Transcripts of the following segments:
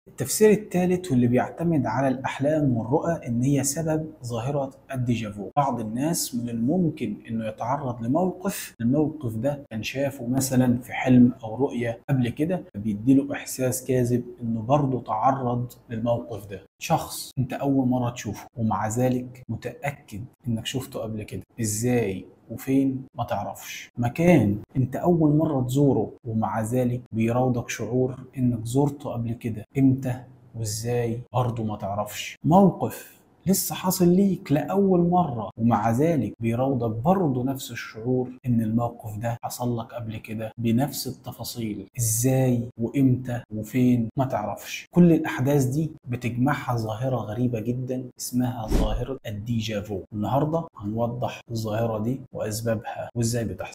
التفسير الثالث واللي بيعتمد على الأحلام والرؤى إن هي سبب ظاهرة الديجافو بعض الناس من الممكن إنه يتعرض لموقف الموقف ده كان شافه مثلا في حلم أو رؤية قبل كده فبيديله إحساس كاذب إنه برضه تعرض للموقف ده شخص انت اول مره تشوفه ومع ذلك متاكد انك شفته قبل كده ازاي وفين ما تعرفش مكان انت اول مره تزوره ومع ذلك بيراودك شعور انك زرته قبل كده امتى وازاي برضه ما تعرفش موقف لسه حاصل ليك لأول مرة ومع ذلك بيراودك برضه نفس الشعور إن الموقف ده حصل لك قبل كده بنفس التفاصيل إزاي وإمتى وفين ما تعرفش كل الأحداث دي بتجمعها ظاهرة غريبة جدا اسمها ظاهرة الديجافو النهاردة هنوضح الظاهرة دي وأسبابها وإزاي بتحصل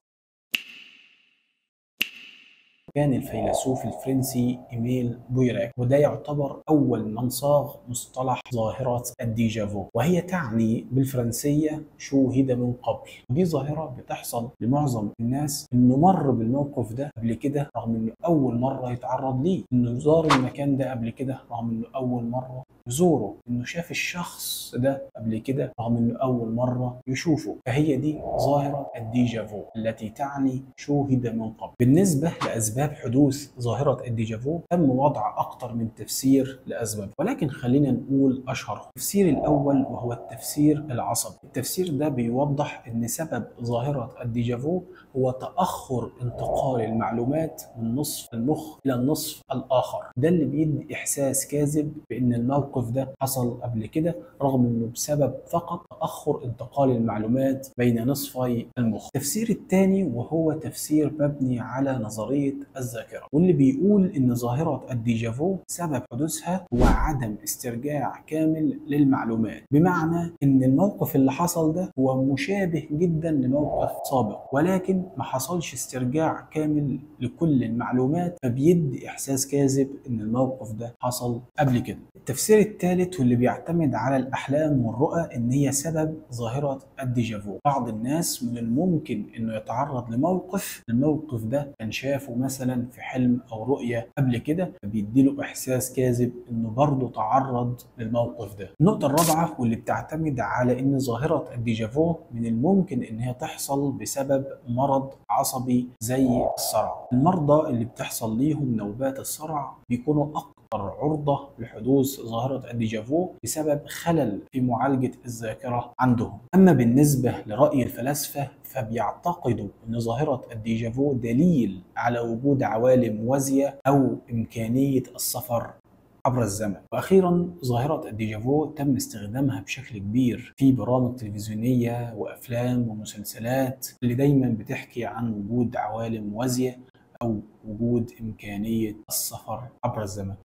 كان الفيلسوف الفرنسي إيميل بويراك وده يعتبر أول من صاغ مصطلح ظاهرة الديجافو وهي تعني بالفرنسية شوهد من قبل ودي ظاهرة بتحصل لمعظم الناس إنه مر بالموقف ده قبل كده رغم إنه أول مرة يتعرض ليه إنه زار المكان ده قبل كده رغم إنه أول مرة يزوره إنه شاف الشخص ده قبل كده رغم إنه أول مرة يشوفه فهي دي ظاهرة الديجافو التي تعني شوهد من قبل بالنسبة لأسباب أسباب حدوث ظاهرة الديجافو تم وضع أكثر من تفسير لأسباب ولكن خلينا نقول أشهرهم التفسير الأول وهو التفسير العصبي التفسير ده بيوضح أن سبب ظاهرة الديجافو هو تأخر انتقال المعلومات من نصف المخ إلى النصف الآخر ده اللي بيدي إحساس كاذب بأن الموقف ده حصل قبل كده رغم أنه بسبب فقط تأخر انتقال المعلومات بين نصفي المخ التفسير الثاني وهو تفسير مبني على نظرية الذاكرة واللي بيقول ان ظاهرة الديجافو سبب حدوثها هو عدم استرجاع كامل للمعلومات بمعنى ان الموقف اللي حصل ده هو مشابه جدا لموقف سابق ولكن ما حصلش استرجاع كامل لكل المعلومات فبيدي احساس كاذب ان الموقف ده حصل قبل كده التفسير الثالث واللي بيعتمد على الاحلام والرؤى ان هي سبب ظاهرة الديجافو بعض الناس من الممكن انه يتعرض لموقف الموقف ده كان شافه مثلا في حلم او رؤيه قبل كده فبيديله احساس كاذب انه برضه تعرض للموقف ده. النقطه الرابعه واللي بتعتمد على ان ظاهره الديجافو من الممكن ان هي تحصل بسبب مرض عصبي زي الصرع. المرضى اللي بتحصل ليهم نوبات الصرع بيكونوا اكثر عرضة لحدوث ظاهرة الديجافو بسبب خلل في معالجة الذاكرة عندهم أما بالنسبة لرأي الفلاسفة فبيعتقدوا أن ظاهرة الديجافو دليل على وجود عوالم موازية أو إمكانية السفر عبر الزمن واخيرا ظاهره الديجافو تم استخدامها بشكل كبير في برامج تلفزيونيه وافلام ومسلسلات اللي دايما بتحكي عن وجود عوالم موازيه او وجود امكانيه السفر عبر الزمن